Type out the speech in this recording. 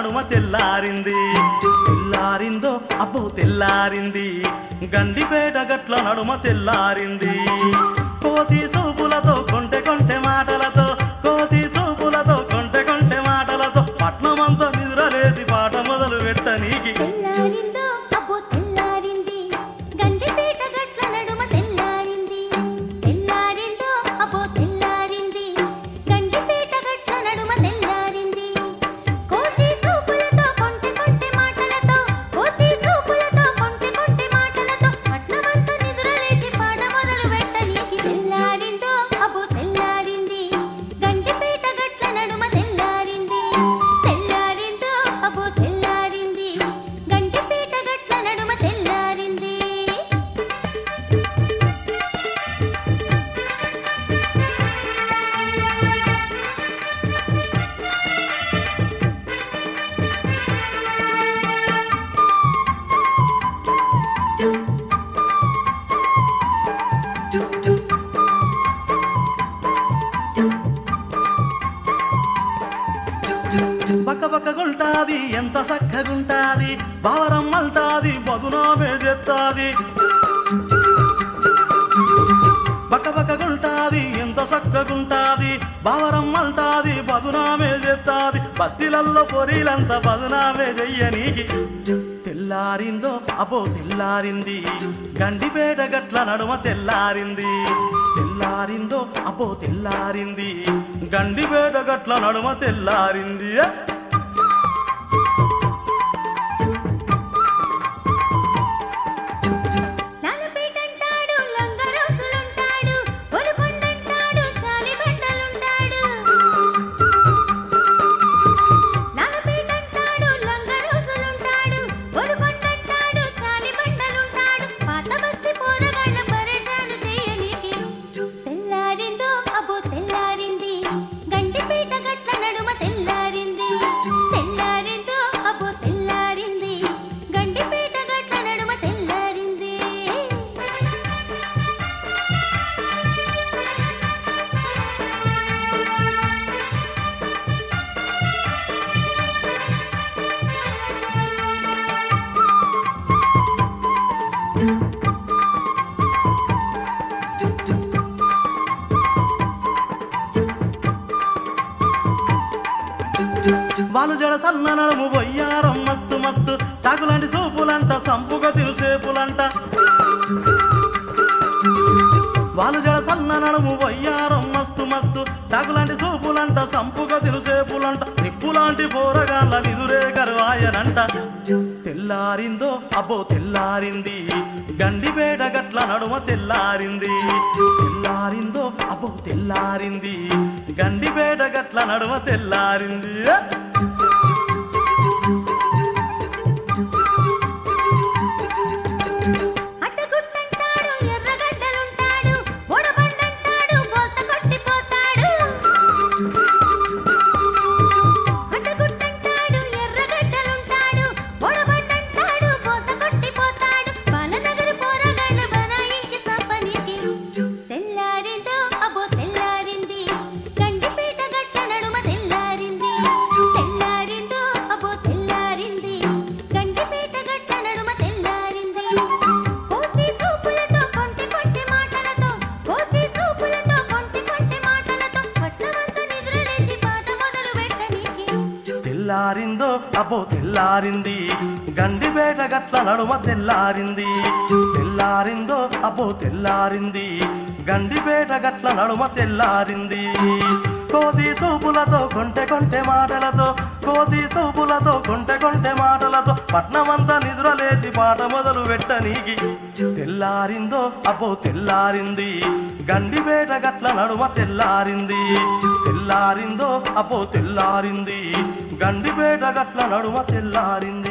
నడుమ తెల్లారింది తెల్లారిందో అబ్బో తెల్లారింది గండిపేట గట్ల నడుమ తెల్లారింది కోతి సూపులతో కొంటె కొంటె మాటలతో కోతి సూపులతో కొంటె కొంటె మాటలతో పట్నమంతా నిద్రలేసి పాట మొదలు పెట్టనీకి తెల్లారిందో అబ్బో తెల్లారింది గండిపేట గట్ల నడుమ తెల్లారింది తెల్లారిందో అబ్బో తెల్లారింది గండిపేట గట్ల నడుమ తెల్లారింది కోతి సూపులతో కొంటె కొంటె మాటలతో కోతి సూపులతో కొంటె కొంటె మాటలతో పట్నమంతా నిద్రలేచి పాట మొదలు పెట్టనీకి తెల్లారిందో అబ్బో తెల్లారింది గండిపేట గట్ల నడుమ తెల్లారింది తెల్లారిందో అబ్బో తెల్లారింది గండిపేట గట్ల నడుమ తెల్లారింది బక్క బక్కగుంటాది ఎంత చక్కగుంటాది బావరమ్మంటాది బదునామే చేస్తాది బక్క బక్కగుంటాది ఎంత చక్కగుంటాది బావరమ్మంటాది బదునామే చేస్తాది బస్తీలల్లో పొరీలంతా బదునామే చెయ్యనీకి తెల్లారిందో అబ్బో తెల్లారింది గండిపేట గట్ల నడుమ తెల్లారింది తెల్లారిందో అబ్బో తెల్లారింది గండిపేట గట్ల నడుమ తెల్లారింది లాలపేటంటాడు లంగరోసులుంటాడు ఒలుకొండంటాడు శాలిబండలుంటాడు లాలపేటంటాడు లంగరోసులుంటాడు ఒలుకొండంటాడు శాలిబండలుంటాడు పాత బస్తి పోరగాళ్ళ పరేషాను చేయనీకి తెల్లారిందో అబ్బో తెల్లారింది గండిపేట గట్ల నడుమ తెల్లారింది తెల్లారిందో అబ్బో తెల్లారింది గండిపేట గట్ల నడుమ తెల్లారింది వాళ్ళు జడ సన్న నడుము బొయ్యారం మస్తు మస్తు చాకులాంటి సూపులంట సంపుగా తినుసేపులంట వాళ్ళు జడ సన్న నడుము వయ్యారం మస్తు మస్తు చాకులాంటి సూపులంట సంపుగా తినుసేపులంట నిప్పులాంటి పోరగాళ్ళ నిదురే కరువాయనంట తెల్లారిందో అబ్బో తెల్లారింది గండిపేట గట్ల నడుమ తెల్లారింది తెల్లారిందో అబ్బో తెల్లారింది గండిపేట గట్ల నడుమ తెల్లారింది అడ్డగుట్టంటాడు ఎర్రగడ్డలుంటాడు బొడబండంటాడు బోల్త కొట్టిపోతాడు అడ్డగుట్టంటాడు ఎర్రగడ్డలుంటాడు బొడబండంటాడు బోల్త కొట్టిపోతాడు బాలనగరి పోరగాళ్ళు బనాయించి సంపనీకి తెల్లారిందో అబ్బో తెల్లారింది గండిపేట గట్ల నడుమ తెల్లారింది తెల్లారిందో అబ్బో తెల్లారింది గండిపేట గట్ల నడుమ తెల్లారింది కోతి సూపులతో కొంటి కొంటి మాటలతో కోతి సూపులతో కొంటి కొంటి మాటలతో పట్నమంతా నిద్రలేచి పాట మొదలు పెట్టనీకి తెల్లారిందో అబ్బో తెల్లారింది గండిపేట గట్ల నడుమ తెల్లారింది తెల్లారిందో అబ్బో తెల్లారింది గండిపేట గట్ల నడుమ తెల్లారింది కోతి సూపులతో కొంటె కొంటె మాటలతో కోతి సూపులతో కొంటె కొంటె మాటలతో పట్నమంతా నిద్రలేసి పాట మొదలు పెట్టనీకి తెల్లారిందో అబ్బో తెల్లారింది గండిపేట గట్ల నడుమ తెల్లారింది తెల్లారిందో అబ్బో తెల్లారింది గండిపేట గట్ల నడుమ తెల్లారింది